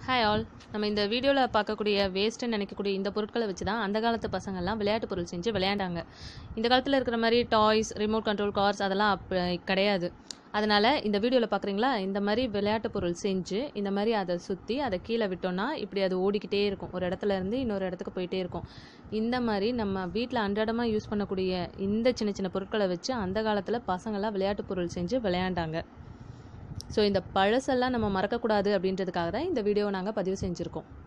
hi all நம்ம இந்த வீடியோவில் பார்க்கக்கூடிய வேஸ்ட்டுன்னு நினைக்கக்கூடிய இந்த பொருட்களை வச்சு தான் அந்த காலத்து பசங்கள்லாம் விளையாட்டு பொருள் செஞ்சு விளையாண்டாங்க இந்த காலத்தில் இருக்கிற மாதிரி டாய்ஸ் ரிமோட் கண்ட்ரோல் கார்ஸ் அதெல்லாம் அப்போ கிடையாது அதனால் இந்த வீடியோவில் பார்க்குறீங்களா இந்த மாதிரி விளையாட்டு பொருள் செஞ்சு இந்த மாதிரி அதை சுற்றி அதை கீழே விட்டோம்னா இப்படி அது ஓடிக்கிட்டே இருக்கும் ஒரு இடத்துல இருந்து இன்னொரு இடத்துக்கு போயிட்டே இருக்கும் இந்த மாதிரி நம்ம வீட்டில் அன்றாடமாக யூஸ் பண்ணக்கூடிய இந்த சின்ன சின்ன பொருட்களை வச்சு அந்த காலத்தில் பசங்கள்லாம் விளையாட்டு பொருள் செஞ்சு விளையாண்டாங்க ஸோ இந்த பழசெல்லாம் நம்ம மறக்கக்கூடாது அப்படின்றதுக்காக தான் இந்த வீடியோவை நாங்கள் பதிவு செஞ்சுருக்கோம்